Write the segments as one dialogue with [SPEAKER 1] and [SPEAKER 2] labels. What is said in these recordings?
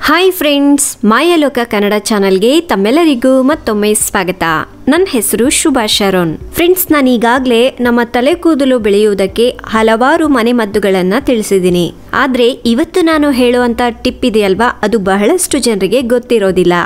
[SPEAKER 1] hi friends ಮಾಯಲೋಕ Kannada ಚಾನಲ್ಗೆ ತಮ್ಮೆಲ್ಲರಿಗೂ ಮತ್ತೊಮ್ಮೆ ಸ್ವಾಗತ ನನ್ನ ಹೆಸರು ಶುಭಾ ಶರೋನ್ ಫ್ರೆಂಡ್ಸ್ ನಾನು ಈಗಾಗಲೇ ನಮ್ಮ ತಲೆ ಕೂದಲು ಬೆಳೆಯುವುದಕ್ಕೆ ಹಲವಾರು ಮನೆಮದ್ದುಗಳನ್ನು ತಿಳಿಸಿದ್ದೀನಿ ಆದರೆ ಇವತ್ತು ನಾನು ಹೇಳುವಂಥ ಟಿಪ್ ಇದೆಯಲ್ವಾ ಅದು ಬಹಳಷ್ಟು ಜನರಿಗೆ ಗೊತ್ತಿರೋದಿಲ್ಲ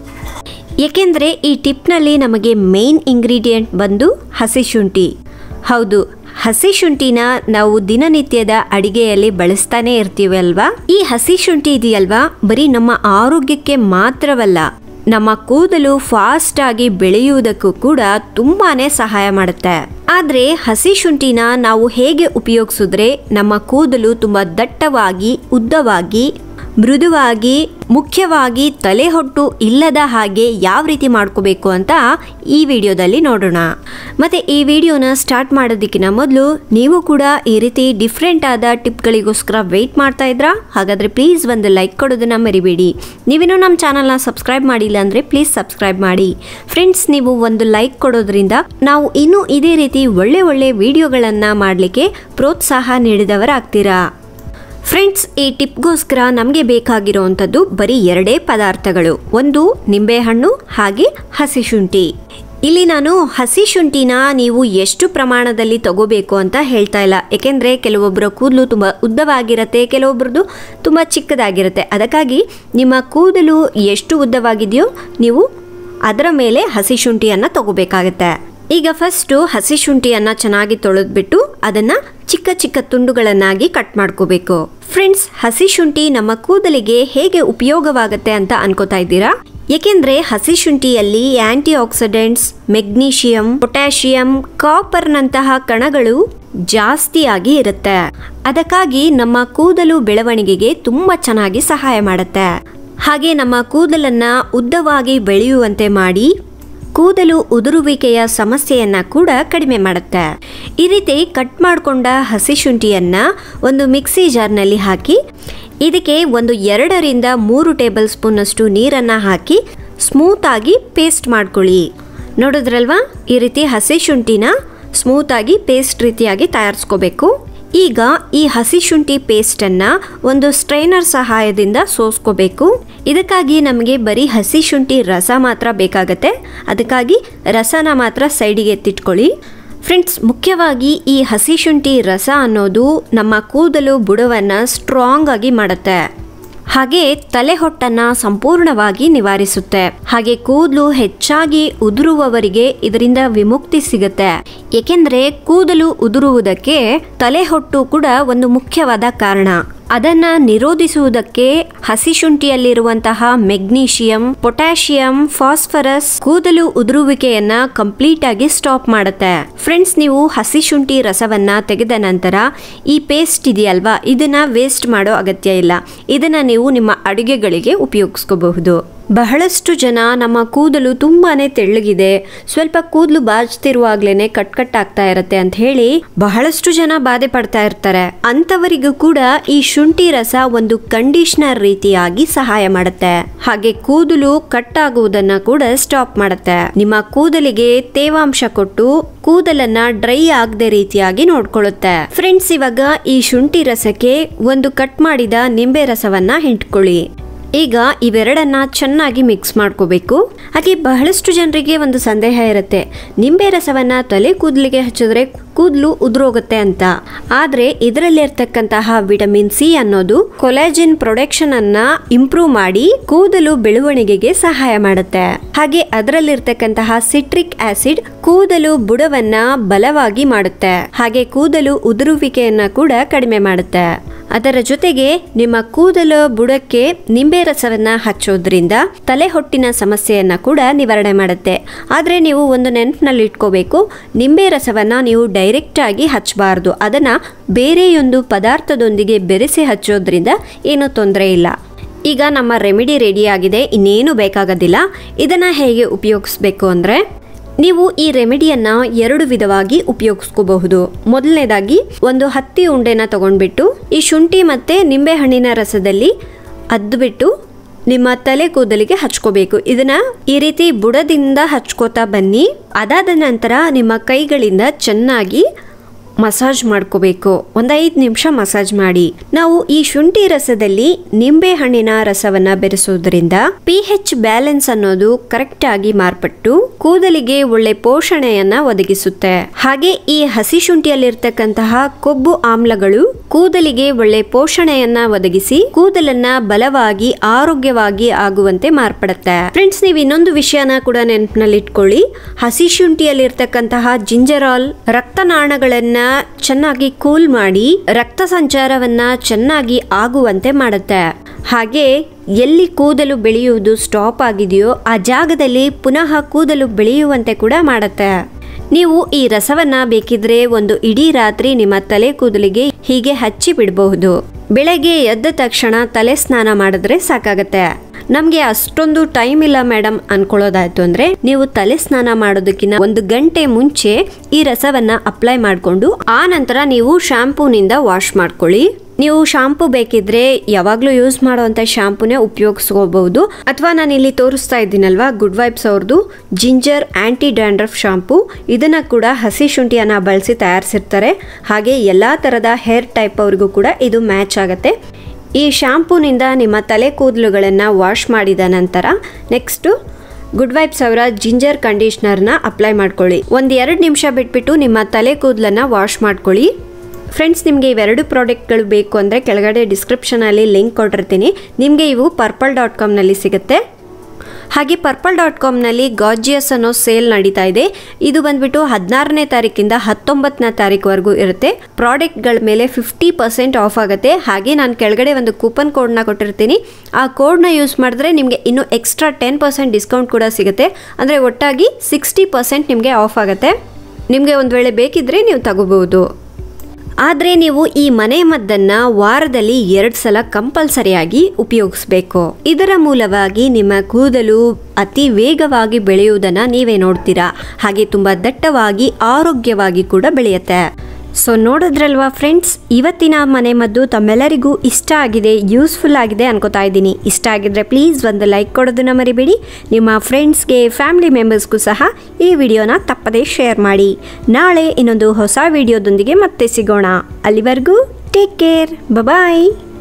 [SPEAKER 1] ಏಕೆಂದರೆ ಈ ಟಿಪ್ನಲ್ಲಿ ನಮಗೆ ಮೇನ್ ಇಂಗ್ರೀಡಿಯೆಂಟ್ ಬಂದು ಹಸಿ ಶುಂಠಿ ಹೌದು ಹಸಿ ಶುಂಠಿನ ನಾವು ದಿನನಿತ್ಯದ ಅಡಿಗೆಯಲ್ಲಿ ಬಳಸ್ತಾನೆ ಇರ್ತೀವಿ ಅಲ್ವಾ ಈ ಹಸಿ ಶುಂಠಿ ಇದೆಯಲ್ವಾ ಬರೀ ನಮ್ಮ ಆರೋಗ್ಯಕ್ಕೆ ಮಾತ್ರವಲ್ಲ ನಮ್ಮ ಕೂದಲು ಫಾಸ್ಟ್ ಆಗಿ ಬೆಳೆಯುವುದಕ್ಕೂ ಕೂಡ ತುಂಬಾನೇ ಸಹಾಯ ಮಾಡುತ್ತೆ ಆದ್ರೆ ಹಸಿ ಶುಂಠಿನ ನಾವು ಹೇಗೆ ಉಪಯೋಗಿಸಿದ್ರೆ ನಮ್ಮ ಕೂದಲು ತುಂಬಾ ದಟ್ಟವಾಗಿ ಉದ್ದವಾಗಿ ಮೃದುವಾಗಿ ಮುಖ್ಯವಾಗಿ ತಲೆಹೊಟ್ಟು ಇಲ್ಲದ ಹಾಗೆ ಯಾವ ರೀತಿ ಮಾಡ್ಕೋಬೇಕು ಅಂತ ಈ ವಿಡಿಯೋದಲ್ಲಿ ನೋಡೋಣ ಮತ್ತೆ ಈ ವಿಡಿಯೋನ ಸ್ಟಾರ್ಟ್ ಮಾಡೋದಕ್ಕಿಂತ ಮೊದಲು ನೀವು ಕೂಡ ಈ ರೀತಿ ಡಿಫ್ರೆಂಟ್ ಆದ ಟಿಪ್ಗಳಿಗೋಸ್ಕರ ವೆಯ್ಟ್ ಮಾಡ್ತಾ ಇದ್ರಾ ಹಾಗಾದ್ರೆ ಪ್ಲೀಸ್ ಒಂದು ಲೈಕ್ ಕೊಡೋದನ್ನ ಮರಿಬೇಡಿ ನೀವೇನೋ ನಮ್ಮ ಚಾನಲ್ನ ಸಬ್ಸ್ಕ್ರೈಬ್ ಮಾಡಿಲ್ಲ ಅಂದರೆ ಪ್ಲೀಸ್ ಸಬ್ಸ್ಕ್ರೈಬ್ ಮಾಡಿ ಫ್ರೆಂಡ್ಸ್ ನೀವು ಒಂದು ಲೈಕ್ ಕೊಡೋದ್ರಿಂದ ನಾವು ಇನ್ನೂ ಇದೇ ರೀತಿ ಒಳ್ಳೆ ಒಳ್ಳೆ ವಿಡಿಯೋಗಳನ್ನು ಮಾಡಲಿಕ್ಕೆ ಪ್ರೋತ್ಸಾಹ ನೀಡಿದವರಾಗ್ತೀರಾ ಫ್ರೆಂಡ್ಸ್ ಈ ಟಿಪ್ಗೋಸ್ಕರ ನಮಗೆ ಬೇಕಾಗಿರುವಂಥದ್ದು ಬರೀ ಎರಡೇ ಪದಾರ್ಥಗಳು ಒಂದು ನಿಂಬೆಹಣ್ಣು ಹಾಗೆ ಹಸಿ ಶುಂಠಿ ಇಲ್ಲಿ ನಾನು ಹಸಿ ಶುಂಠಿನ ನೀವು ಎಷ್ಟು ಪ್ರಮಾಣದಲ್ಲಿ ತಗೋಬೇಕು ಅಂತ ಹೇಳ್ತಾ ಇಲ್ಲ ಏಕೆಂದರೆ ಕೆಲವೊಬ್ಬರ ಕೂದಲು ತುಂಬ ಉದ್ದವಾಗಿರುತ್ತೆ ಕೆಲವೊಬ್ರದ್ದು ತುಂಬ ಚಿಕ್ಕದಾಗಿರುತ್ತೆ ಅದಕ್ಕಾಗಿ ನಿಮ್ಮ ಕೂದಲು ಎಷ್ಟು ಉದ್ದವಾಗಿದೆಯೋ ನೀವು ಅದರ ಮೇಲೆ ಹಸಿ ಶುಂಠಿಯನ್ನು ತಗೋಬೇಕಾಗತ್ತೆ ಈಗ ಫಸ್ಟು ಹಸಿ ಶುಂಠಿಯನ್ನು ಚೆನ್ನಾಗಿ ತೊಳೆದ್ಬಿಟ್ಟು ಅದನ್ನು ಚಿಕ್ಕ ಚಿಕ್ಕ ತುಂಡುಗಳನ್ನಾಗಿ ಕಟ್ ಮಾಡ್ಕೋಬೇಕು ಫ್ರೆಂಡ್ಸ್ ಹಸಿ ಶುಂಠಿ ನಮ್ಮ ಕೂದಲಿಗೆ ಹೇಗೆ ಉಪಯೋಗವಾಗುತ್ತೆ ಅಂತ ಅನ್ಕೋತಾ ಇದ್ದೀರಾ ಏಕೆಂದ್ರೆ ಹಸಿ ಶುಂಠಿಯಲ್ಲಿ ಆಂಟಿ ಆಕ್ಸಿಡೆಂಟ್ಸ್ ಮೆಗ್ನೀಷಿಯಂ ಪೊಟ್ಯಾಷಿಯಂ ಕಾಪರ್ನಂತಹ ಕಣಗಳು ಜಾಸ್ತಿಯಾಗಿ ಇರುತ್ತೆ ಅದಕ್ಕಾಗಿ ನಮ್ಮ ಕೂದಲು ಬೆಳವಣಿಗೆಗೆ ತುಂಬಾ ಚೆನ್ನಾಗಿ ಸಹಾಯ ಮಾಡುತ್ತೆ ಹಾಗೆ ನಮ್ಮ ಕೂದಲನ್ನ ಉದ್ದವಾಗಿ ಬೆಳೆಯುವಂತೆ ಮಾಡಿ ಕೂದಲು ಉದುರುವಿಕೆಯ ಸಮಸ್ಯೆಯನ್ನ ಕೂಡ ಕಡಿಮೆ ಮಾಡುತ್ತೆ ಈ ರೀತಿ ಕಟ್ ಮಾಡಿಕೊಂಡ ಹಸಿ ಶುಂಠಿಯನ್ನ ಒಂದು ಮಿಕ್ಸಿ ಜಾರ್ನಲ್ಲಿ ಹಾಕಿ ಇದಕ್ಕೆ ಒಂದು ಎರಡರಿಂದ ಮೂರು ಟೇಬಲ್ ಸ್ಪೂನಷ್ಟು ನೀರನ್ನು ಹಾಕಿ ಸ್ಮೂತಾಗಿ ಪೇಸ್ಟ್ ಮಾಡ್ಕೊಳ್ಳಿ ನೋಡಿದ್ರಲ್ವಾ ಈ ರೀತಿ ಹಸಿ ಶುಂಠಿನ ಸ್ಮೂತಾಗಿ ಪೇಸ್ಟ್ ರೀತಿಯಾಗಿ ತಯಾರಿಸ್ಕೋಬೇಕು ಈಗ ಈ ಹಸಿ ಶುಂಠಿ ಪೇಸ್ಟನ್ನು ಒಂದು ಸ್ಟ್ರೈನರ್ ಸಹಾಯದಿಂದ ಸೋಸ್ಕೋಬೇಕು ಇದಕ್ಕಾಗಿ ನಮಗೆ ಬರೀ ಹಸಿ ಶುಂಠಿ ರಸ ಮಾತ್ರ ಬೇಕಾಗತ್ತೆ ಅದಕ್ಕಾಗಿ ರಸನ ಮಾತ್ರ ಸೈಡಿಗೆ ಎತ್ತಿಟ್ಕೊಳ್ಳಿ ಫ್ರೆಂಡ್ಸ್ ಮುಖ್ಯವಾಗಿ ಈ ಹಸಿ ಶುಂಠಿ ರಸ ಅನ್ನೋದು ನಮ್ಮ ಕೂದಲು ಬುಡವನ್ನು ಸ್ಟ್ರಾಂಗ್ ಆಗಿ ಮಾಡುತ್ತೆ ಹಾಗೆ ತಲೆ ಹೊಟ್ಟನ್ನ ಸಂಪೂರ್ಣವಾಗಿ ನಿವಾರಿಸುತ್ತೆ ಹಾಗೆ ಕೂದಲು ಹೆಚ್ಚಾಗಿ ಉದುರುವವರಿಗೆ ಇದರಿಂದ ವಿಮುಕ್ತಿ ಸಿಗುತ್ತೆ ಏಕೆಂದ್ರೆ ಕೂದಲು ಉದುರುವುದಕ್ಕೆ ತಲೆ ಹೊಟ್ಟು ಕೂಡ ಒಂದು ಮುಖ್ಯವಾದ ಕಾರಣ ಅದನ್ನ ನಿರೋಧಿಸುವುದಕ್ಕೆ ಹಸಿ ಶುಂಠಿಯಲ್ಲಿರುವಂತಹ ಮೆಗ್ನೀಷಿಯಂ ಪೊಟ್ಯಾಷಿಯಂ ಫಾಸ್ಫರಸ್ ಕೂದಲು ಉದುರುವಿಕೆಯನ್ನ ಕಂಪ್ಲೀಟ್ ಆಗಿ ಸ್ಟಾಪ್ ಮಾಡುತ್ತೆ ಫ್ರೆಂಡ್ಸ್ ನೀವು ಹಸಿ ಶುಂಠಿ ರಸವನ್ನ ತೆಗೆದ ನಂತರ ಈ ಪೇಸ್ಟ್ ಇದೆಯಲ್ವಾ ಇದನ್ನ ವೇಸ್ಟ್ ಮಾಡೋ ಅಗತ್ಯ ಇಲ್ಲ ಇದನ್ನ ನೀವು ನಿಮ್ಮ ಅಡುಗೆಗಳಿಗೆ ಉಪಯೋಗಿಸ್ಕೋಬಹುದು ಬಹಳಷ್ಟು ಜನ ನಮ್ಮ ಕೂದಲು ತುಂಬಾನೇ ತೆಳ್ಳಗಿದೆ ಸ್ವಲ್ಪ ಕೂದಲು ಬಾಚ್ತಿರುವಾಗ್ಲೇನೆ ಕಟ್ ಕಟ್ ಆಗ್ತಾ ಇರತ್ತೆ ಅಂತ ಹೇಳಿ ಬಹಳಷ್ಟು ಜನ ಬಾಧೆ ಪಡ್ತಾ ಇರ್ತಾರೆ ಅಂತವರಿಗೂ ಕೂಡ ಈ ಶುಂಠಿ ರಸ ಒಂದು ಕಂಡೀಷನರ್ ರೀತಿಯಾಗಿ ಸಹಾಯ ಮಾಡುತ್ತೆ ಹಾಗೆ ಕೂದಲು ಕಟ್ ಆಗುವುದನ್ನ ಕೂಡ ಸ್ಟಾಪ್ ಮಾಡುತ್ತೆ ನಿಮ್ಮ ಕೂದಲಿಗೆ ತೇವಾಂಶ ಕೊಟ್ಟು ಕೂದಲನ್ನ ಡ್ರೈ ಆಗದೆ ರೀತಿಯಾಗಿ ನೋಡ್ಕೊಳ್ಳುತ್ತೆ ಫ್ರೆಂಡ್ಸ್ ಇವಾಗ ಈ ಶುಂಠಿ ರಸಕ್ಕೆ ಒಂದು ಕಟ್ ಮಾಡಿದ ನಿಂಬೆ ರಸವನ್ನ ಹಿಂಟ್ಕೊಳ್ಳಿ ಈಗ ಇವೆರಡನ್ನ ಚೆನ್ನಾಗಿ ಮಿಕ್ಸ್ ಮಾಡ್ಕೋಬೇಕು ಹಾಗೆ ಬಹಳಷ್ಟು ಜನರಿಗೆ ಒಂದು ಸಂದೇಹ ಇರುತ್ತೆ ನಿಂಬೆ ರಸವನ್ನ ತಲೆ ಕೂದಲಿಗೆ ಹಚ್ಚಿದ್ರೆ ಕೂದಲು ಉದುರೋಗುತ್ತೆ ಅಂತ ಆದ್ರೆ ಇದರಲ್ಲಿರ್ತಕ್ಕಂತಹ ವಿಟಮಿನ್ ಸಿ ಅನ್ನೋದು ಕೊಲಾಜಿನ್ ಪ್ರೊಡಕ್ಷನ್ ಅನ್ನ ಇಂಪ್ರೂವ್ ಮಾಡಿ ಕೂದಲು ಬೆಳವಣಿಗೆಗೆ ಸಹಾಯ ಮಾಡುತ್ತೆ ಹಾಗೆ ಅದರಲ್ಲಿರ್ತಕ್ಕಂತಹ ಸಿಟ್ರಿಕ್ ಆಸಿಡ್ ಕೂದಲು ಬುಡವನ್ನ ಬಲವಾಗಿ ಮಾಡುತ್ತೆ ಹಾಗೆ ಕೂದಲು ಉದುರುವಿಕೆಯನ್ನ ಕೂಡ ಕಡಿಮೆ ಮಾಡುತ್ತೆ ಅದರ ಜೊತೆಗೆ ನಿಮ್ಮ ಕೂದಲು ಬುಡಕ್ಕೆ ನಿಂಬೆ ರಸವನ್ನ ಹಚ್ಚೋದ್ರಿಂದ ತಲೆ ಹೊಟ್ಟಿನ ಸಮಸ್ಯೆಯನ್ನ ಕೂಡ ನಿವಾರಣೆ ಮಾಡುತ್ತೆ ಆದರೆ ನೀವು ಒಂದು ನೆನಪಿನಲ್ಲಿ ಇಟ್ಕೋಬೇಕು ನಿಂಬೆ ರಸವನ್ನ ನೀವು ಡೈರೆಕ್ಟ್ ಆಗಿ ಹಚ್ಚಬಾರ್ದು ಅದನ್ನ ಬೇರೆಯೊಂದು ಪದಾರ್ಥದೊಂದಿಗೆ ಬೆರೆಸಿ ಹಚ್ಚೋದ್ರಿಂದ ಏನೂ ತೊಂದರೆ ಇಲ್ಲ ಈಗ ನಮ್ಮ ರೆಮಿಡಿ ರೆಡಿ ಆಗಿದೆ ಇನ್ನೇನು ಬೇಕಾಗೋದಿಲ್ಲ ಇದನ್ನ ಹೇಗೆ ಉಪಯೋಗಿಸ್ಬೇಕು ಅಂದರೆ ನೀವು ಈ ರೆಮಿಡಿಯನ್ನ ಎರಡು ವಿಧವಾಗಿ ಉಪಯೋಗಿಸ್ಕೋಬಹುದು ಮೊದಲನೇದಾಗಿ ಒಂದು ಹತ್ತಿ ಉಂಡೆನ ತಗೊಂಡ್ಬಿಟ್ಟು ಈ ಶುಂಠಿ ಮತ್ತೆ ನಿಂಬೆ ಹಣ್ಣಿನ ರಸದಲ್ಲಿ ಅದ್ಬಿಟ್ಟು ನಿಮ್ಮ ತಲೆ ಕೂದಲಿಗೆ ಹಚ್ಕೋಬೇಕು ಇದನ್ನ ಈ ರೀತಿ ಬುಡದಿಂದ ಹಚ್ಕೋತಾ ಬನ್ನಿ ಅದಾದ ನಂತರ ನಿಮ್ಮ ಕೈಗಳಿಂದ ಚೆನ್ನಾಗಿ ಮಸಾಜ್ ಮಾಡ್ಕೋಬೇಕು ಒಂದು ಐದು ನಿಮಿಷ ಮಸಾಜ್ ಮಾಡಿ ನಾವು ಈ ಶುಂಠಿ ರಸದಲ್ಲಿ ನಿಂಬೆ ಹಣ್ಣಿನ ರಸವನ್ನ ಬೆರೆಸೋದ್ರಿಂದ ಪಿ ಹೆಚ್ ಬ್ಯಾಲೆನ್ಸ್ ಅನ್ನೋದು ಕರೆಕ್ಟ್ ಆಗಿ ಮಾರ್ಪಟ್ಟು ಕೂದಲಿಗೆ ಒಳ್ಳೆ ಪೋಷಣೆಯನ್ನ ಒದಗಿಸುತ್ತೆ ಹಾಗೆ ಈ ಹಸಿ ಶುಂಠಿಯಲ್ಲಿರ್ತಕ್ಕಂತಹ ಕೊಬ್ಬು ಆಮ್ಲಗಳು ಕೂದಲಿಗೆ ಒಳ್ಳೆ ಪೋಷಣೆಯನ್ನ ಒದಗಿಸಿ ಕೂದಲನ್ನ ಬಲವಾಗಿ ಆರೋಗ್ಯವಾಗಿ ಆಗುವಂತೆ ಮಾರ್ಪಡುತ್ತೆ ಫ್ರೆಂಡ್ಸ್ ನೀವು ಇನ್ನೊಂದು ವಿಷಯನ ಕೂಡ ನೆನಪಿನಲ್ಲಿ ಇಟ್ಕೊಳ್ಳಿ ಹಸಿ ಶುಂಠಿಯಲ್ಲಿರ್ತಕ್ಕಂತಹ ಜಿಂಜರಾಲ್ ರಕ್ತನಾಳಗಳನ್ನ ಚೆನ್ನಾಗಿ ಕೂಲ್ ಮಾಡಿ ರಕ್ತ ಸಂಚಾರವನ್ನ ಚೆನ್ನಾಗಿ ಆಗುವಂತೆ ಮಾಡುತ್ತೆ ಹಾಗೆ ಎಲ್ಲಿ ಕೂದಲು ಬೆಳೆಯುವುದು ಸ್ಟಾಪ್ ಆಗಿದೆಯೋ ಆ ಜಾಗದಲ್ಲಿ ಪುನಃ ಕೂದಲು ಬೆಳೆಯುವಂತೆ ಕೂಡ ಮಾಡುತ್ತೆ ನೀವು ಈ ರಸವನ್ನ ಬೇಕಿದ್ರೆ ಒಂದು ಇಡೀ ರಾತ್ರಿ ನಿಮ್ಮ ತಲೆ ಕೂದಲಿಗೆ ಹೀಗೆ ಹಚ್ಚಿ ಬಿಡಬಹುದು ಬೆಳಗ್ಗೆ ಎದ್ದ ತಕ್ಷಣ ತಲೆ ಸ್ನಾನ ಮಾಡಿದ್ರೆ ಸಾಕಾಗತ್ತೆ ನಮಗೆ ಅಷ್ಟೊಂದು ಟೈಮ್ ಇಲ್ಲ ಮೇಡಮ್ ಅನ್ಕೊಳ್ಳೋದಾಯ್ತು ಅಂದ್ರೆ ನೀವು ತಲೆ ಸ್ನಾನ ಮಾಡೋದಕ್ಕಿಂತ ಒಂದು ಗಂಟೆ ಮುಂಚೆ ಈ ರಸವನ್ನ ಅಪ್ಲೈ ಮಾಡಿಕೊಂಡು ಆ ನಂತರ ನೀವು ಶಾಂಪೂನಿಂದ ವಾಶ್ ಮಾಡ್ಕೊಳ್ಳಿ ನೀವು ಶಾಂಪೂ ಬೇಕಿದ್ರೆ ಯಾವಾಗಲೂ ಯೂಸ್ ಮಾಡುವಂಥ ಶಾಂಪೂನೇ ಉಪಯೋಗಿಸ್ಕೋಬಹುದು ಅಥವಾ ನಾನು ಇಲ್ಲಿ ತೋರಿಸ್ತಾ ಇದ್ದೀನಲ್ವಾ ಗುಡ್ ವೈಬ್ಸ್ ಅವ್ರದ್ದು ಜಿಂಜರ್ ಆ್ಯಂಟಿ ಡ್ಯಾಂಡ್ರಫ್ ಶಾಂಪೂ ಇದನ್ನು ಕೂಡ ಹಸಿ ಶುಂಠಿಯನ್ನು ಬಳಸಿ ತಯಾರಿಸಿರ್ತಾರೆ ಹಾಗೆ ಎಲ್ಲ ಥರದ ಹೇರ್ ಟೈಪ್ ಅವ್ರಿಗೂ ಕೂಡ ಇದು ಮ್ಯಾಚ್ ಆಗುತ್ತೆ ಈ ಶಾಂಪೂನಿಂದ ನಿಮ್ಮ ತಲೆ ಕೂದಲುಗಳನ್ನು ವಾಶ್ ಮಾಡಿದ ನಂತರ ನೆಕ್ಸ್ಟು ಗುಡ್ ವೈಬ್ಸ್ ಅವರ ಜಿಂಜರ್ ಕಂಡೀಷ್ನರ್ನ ಅಪ್ಲೈ ಮಾಡ್ಕೊಳ್ಳಿ ಒಂದು ಎರಡು ನಿಮಿಷ ಬಿಟ್ಬಿಟ್ಟು ನಿಮ್ಮ ತಲೆ ಕೂದಲನ್ನು ವಾಶ್ ಮಾಡ್ಕೊಳ್ಳಿ ಫ್ರೆಂಡ್ಸ್ ನಿಮಗೆ ಇವೆರಡು ಪ್ರಾಡಕ್ಟ್ಗಳು ಬೇಕು ಅಂದರೆ ಕೆಳಗಡೆ ಡಿಸ್ಕ್ರಿಪ್ಷನಲ್ಲಿ ಲಿಂಕ್ ಕೊಟ್ಟಿರ್ತೀನಿ ನಿಮಗೆ ಇವು ಪರ್ಪಲ್ ಡಾಟ್ ಕಾಮ್ನಲ್ಲಿ ಸಿಗುತ್ತೆ ಹಾಗೆ ಪರ್ಪಲ್ ಡಾಟ್ ಕಾಮ್ನಲ್ಲಿ ಗಾಜಿಯಸ್ ಅನ್ನೋ ಸೇಲ್ ನಡೀತಾ ಇದೆ ಇದು ಬಂದ್ಬಿಟ್ಟು ಹದಿನಾರನೇ ತಾರೀಕಿಂದ ಹತ್ತೊಂಬತ್ತನೇ ತಾರೀಕುವರೆಗೂ ಇರುತ್ತೆ ಪ್ರಾಡಕ್ಟ್ಗಳ ಮೇಲೆ ಫಿಫ್ಟಿ ಪರ್ಸೆಂಟ್ ಆಫ್ ಆಗುತ್ತೆ ಹಾಗೆ ನಾನು ಕೆಳಗಡೆ ಒಂದು ಕೂಪನ್ ಕೋಡ್ನ ಕೊಟ್ಟಿರ್ತೀನಿ ಆ ಕೋಡ್ನ ಯೂಸ್ ಮಾಡಿದ್ರೆ ನಿಮಗೆ ಇನ್ನೂ ಎಕ್ಸ್ಟ್ರಾ ಟೆನ್ ಪರ್ಸೆಂಟ್ ಡಿಸ್ಕೌಂಟ್ ಕೂಡ ಸಿಗುತ್ತೆ ಅಂದರೆ ಒಟ್ಟಾಗಿ ಸಿಕ್ಸ್ಟಿ ಪರ್ಸೆಂಟ್ ನಿಮಗೆ ಆಫ್ ಆಗುತ್ತೆ ನಿಮಗೆ ಒಂದು ವೇಳೆ ಬೇಕಿದ್ದರೆ ನೀವು ತಗೋಬಹುದು ಆದರೆ ನೀವು ಈ ಮನೆ ಮದ್ದನ್ನ ವಾರದಲ್ಲಿ ಎರಡು ಸಲ ಕಂಪಲ್ಸರಿಯಾಗಿ ಉಪಯೋಗಿಸ್ಬೇಕು ಇದರ ಮೂಲವಾಗಿ ನಿಮ್ಮ ಕೂದಲು ಅತಿ ವೇಗವಾಗಿ ಬೆಳೆಯುವುದನ್ನ ನೀವೇ ನೋಡ್ತೀರಾ ಹಾಗೆ ತುಂಬಾ ದಟ್ಟವಾಗಿ ಆರೋಗ್ಯವಾಗಿ ಕೂಡ ಬೆಳೆಯುತ್ತೆ ಸೊ ನೋಡಿದ್ರಲ್ವಾ ಫ್ರೆಂಡ್ಸ್ ಇವತ್ತಿನ ಮನೆ ಮದ್ದು ತಮ್ಮೆಲ್ಲರಿಗೂ ಇಷ್ಟ ಆಗಿದೆ ಯೂಸ್ಫುಲ್ ಆಗಿದೆ ಅನ್ಕೋತಾ ಇದ್ದೀನಿ ಇಷ್ಟ ಆಗಿದ್ರೆ ಪ್ಲೀಸ್ ಒಂದು ಲೈಕ್ ಕೊಡೋದನ್ನ ಮರಿಬೇಡಿ ನಿಮ್ಮ ಫ್ರೆಂಡ್ಸ್ಗೆ ಫ್ಯಾಮಿಲಿ ಮೆಂಬರ್ಸ್ಗೂ ಸಹ ಈ ವಿಡಿಯೋನ ತಪ್ಪದೇ ಶೇರ್ ಮಾಡಿ ನಾಳೆ ಇನ್ನೊಂದು ಹೊಸ ವಿಡಿಯೋದೊಂದಿಗೆ ಮತ್ತೆ ಸಿಗೋಣ ಅಲ್ಲಿವರೆಗೂ ಟೇಕ್ ಕೇರ್ ಬಾಯ್